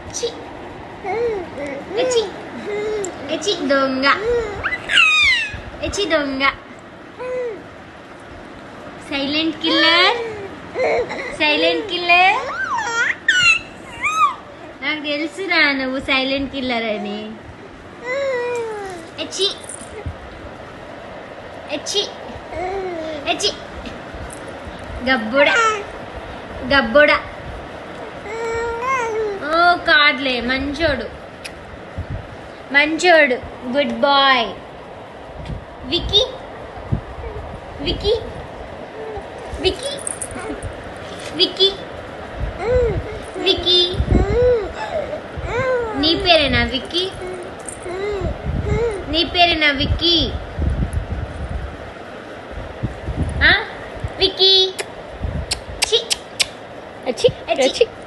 చి ఎచి ఎచి దొంగ ఎచి దొంగ సైలెంట్ కిల్లర్ సైలెంట్ కిల్లర్ నాకు తెలుసురా నువ్వు సైలెంట్ కిల్లర్ అని ఎచి ఎచి ఎచి గబ్బుడ గబ్బుడ ఓ కార్డ్లే మంచోడు మంచోడు గుడ్ బాయ్ వికీ వికీ వికీ వికీ వికీ నీ పేరేనా విక్కీ నీ పేరేనా విక్కీ ఆ? విక్కీ చి అచ్చి అచ్చి. అచ్చి